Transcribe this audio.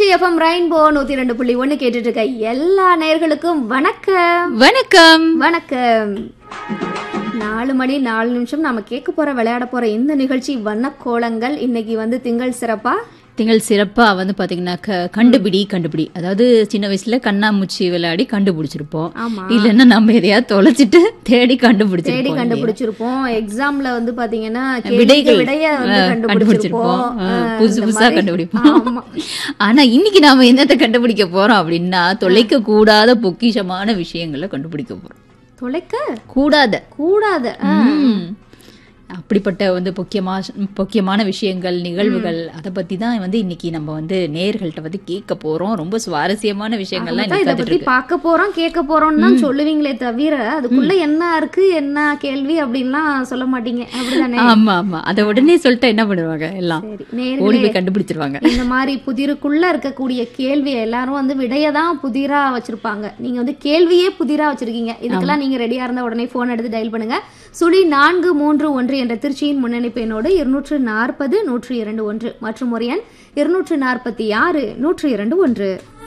Trichy FM rainbow நூத்தி ரெண்டு புள்ளி ஒண்ணு கேட்டுட்டு இருக்க எல்லா நேயர்களுக்கும் வணக்கம் வணக்கம் வணக்கம் நாலு மணி நாலு நிமிஷம் நாம கேட்க போற விளையாட போற இந்த நிகழ்ச்சி வண்ணக்கோலங்கள் இன்னைக்கு வந்து திங்கள் சிறப்பா திங்கள் சிறப்பா வந்து பாத்தீங்கன்னாக்க கண்டுபிடி கண்டுபிடி அதாவது சின்ன வயசுல கண்ணாமூச்சி விளையாடி கண்டுபிடிச்சிருப்போம் ஆமா இல்லைன்னா நம்ம எதையாவது தொலைச்சிட்டு தேடி தேடி கண்டுபிடிச்சிருப்போம் கண்டுபிடிச்சிருப்போம் எக்ஸாம்ல வந்து பாத்தீங்கன்னா கேள்விக்கு விடைகள் விடைய வந்து அஹ், கண்டுபிடிச்சிருப்போம் அஹ், அஹ், புதுசு இந்த புதுசா மாதிரி- கண்டுபிடிப்போம் ஆமா ஆனா இன்னைக்கு நாம என்னத்தை கண்டுபிடிக்க போறோம் அப்படின்னா தொலைக்க கூடாத பொக்கிஷமான விஷயங்களை கண்டுபிடிக்க போறோம் தொலைக்க கூடாத கூடாது ம். அப்படிப்பட்ட வந்து பொக்கியமா பொக்கியமான விஷயங்கள் நிகழ்வுகள் அதை பத்தி தான் வந்து இன்னைக்கு நம்ம வந்து நேயர்கள்ட்ட வந்து கேட்க போறோம் ரொம்ப சுவாரஸ்யமான விஷயங்கள்லாம் தான் இன்னைக்கு இத காத்துட்டு பத்தி இருக்கு பார்க்க போறோம் கேட்க போறோம்னு தான் சொல்லுவீங்களே தவிர அதுக்குள்ள என்ன இருக்கு என்ன கேள்வி அப்படின்லாம் சொல்ல மாட்டீங்க அப்படிதானே ஆமா ஆமா அதை உடனே சொல்லிட்டு என்ன பண்ணுவாங்க எல்லாம் சரி ஓடி நேர்களே போய் கண்டுபிடிச்சிருவாங்க இந்த மாதிரி புதிருக்குள்ள இருக்கக்கூடிய கேள்வி எல்லாரும் வந்து விடைய தான் புதிரா வச்சிருப்பாங்க நீங்க வந்து கேள்வியே புதிரா வச்சிருக்கீங்க இதுக்கெல்லாம் நீங்க ரெடியா இருந்தா உடனே போன் எடுத்து டயல் பண்ணுங்க சுழி நான்கு மூன்று ஒன்று என்ற திருச்சியின் முன்னணி எண்ணோடு இருநூற்று நாற்பது நூற்று இரண்டு ஒன்று மற்றும் ஒரு எண் இருநூற்று நாற்பத்தி ஆறு நூற்று இரண்டு ஒன்று